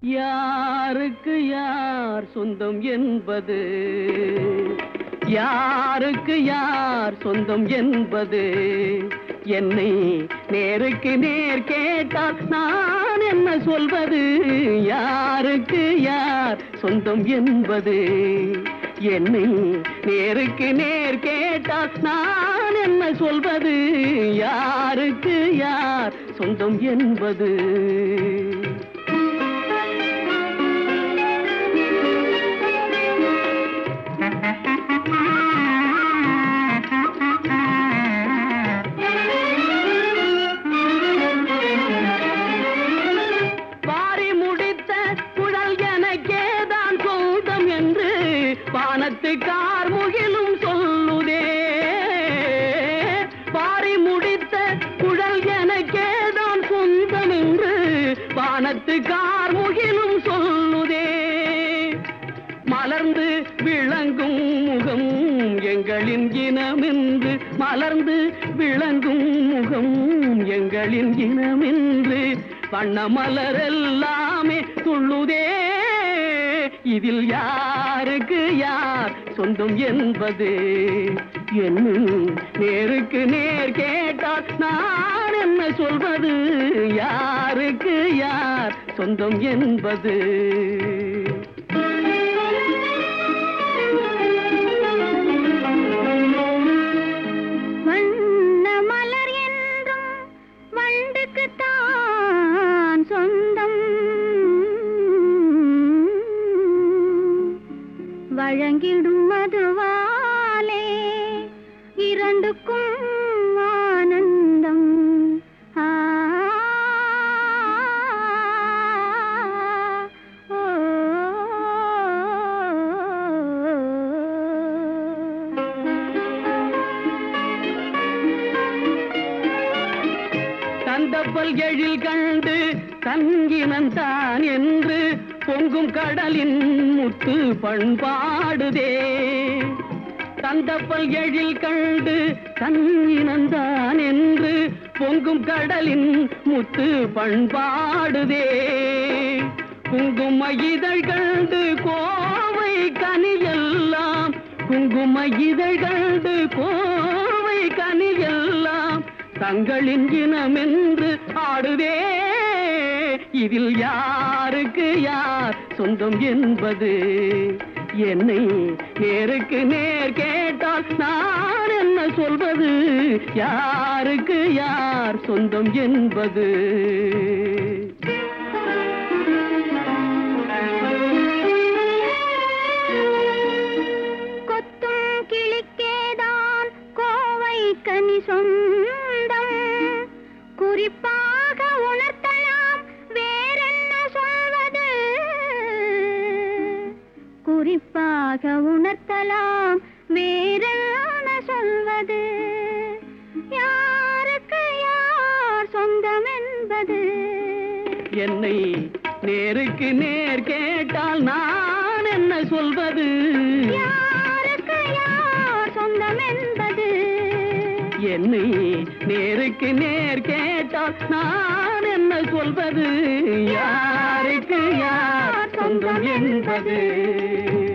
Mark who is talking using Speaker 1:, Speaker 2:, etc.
Speaker 1: யாருக்கு யார் சொந்தம் என்பது யாருக்கு யார் சொந்தம் என்பது என்னை நேருக்கு நேர் கேட்டால் நான் என்ன சொல்வது யாருக்கு யார் சொந்தம் என்பது என்னை நேருக்கு நேர் கேட்டால் நான் என்ன சொல்வது யாருக்கு யார் சொந்தம் என்பது வாரி முடித்த குழல் எனக்கேதான் சொந்தம் என்று வானத்து கார்முகிலும் சொல்லுதே வாரி முடித்த குழல் எனக்கேதான் சொந்தம் என்று வானத்து கார்முகிலும் சொல்லுதே மலர்ந்து விளங்கும் முகம் எங்களின் இனமென்று மலர்ந்து விளங்கும் முகம் எங்களின் இனமென்று வண்ண மலரெல்லாமே துள்ளுதே இதில் யாருக்கு யார் சொந்தம் என்பது என்னும் நேருக்கு நேர் கேட்டால் நான் என்ன சொல்வது யாருக்கு யார் சொந்தம் என்பது
Speaker 2: வண்ண மலர் என்றும் வண்டுக்குத்தான் சொந்தம் வழங்கிடும் மதுவாலே இரண்டுக்கும் ஆனந்தம் ஆ, ஓ,
Speaker 1: தந்தப்பல் எழில் கண்டு தங்கினந்தான் என்று பொங்கும் கடலின் முத்து பண்பாடுதே தந்தப்பல் எழில் கண்டு தங்கினந்தான் என்று பொங்கும் கடலின் முத்து பண்பாடுதே குங்கும இதழ் கண்டு கோவை கனியெல்லாம் குங்கும இதழ் கண்டு கோவை கனியெல்லாம் தங்களின் இனமென்று ஆடுதே இதில் யாருக்கு யார் சொந்தம் என்பது என்னை நேருக்கு நேர் கேட்டால் நான் என்ன சொல்வது யாருக்கு யார் சொந்தம் என்பது
Speaker 2: கொத்தும் கிளிக்கேதான் கோவை கனி சொந்தம் குறிப்பாக உணர்த்தலாம் வேறென்ன சொல்வது குறிப்பாக உணர்த்தலாம் வேறென்ன சொல்வது யாருக்கு யார் சொந்தம் என்பது
Speaker 1: என்னை நேருக்கு நேர் கேட்டால் நான் என்ன சொல்வது
Speaker 2: யாருக்கு யார் சொந்தம் என்பது
Speaker 1: என்னை நேருக்கு நேர் கேட்டால் நான் என்ன சொல்வது யாருக்கு யார் சொந்தம் என்பது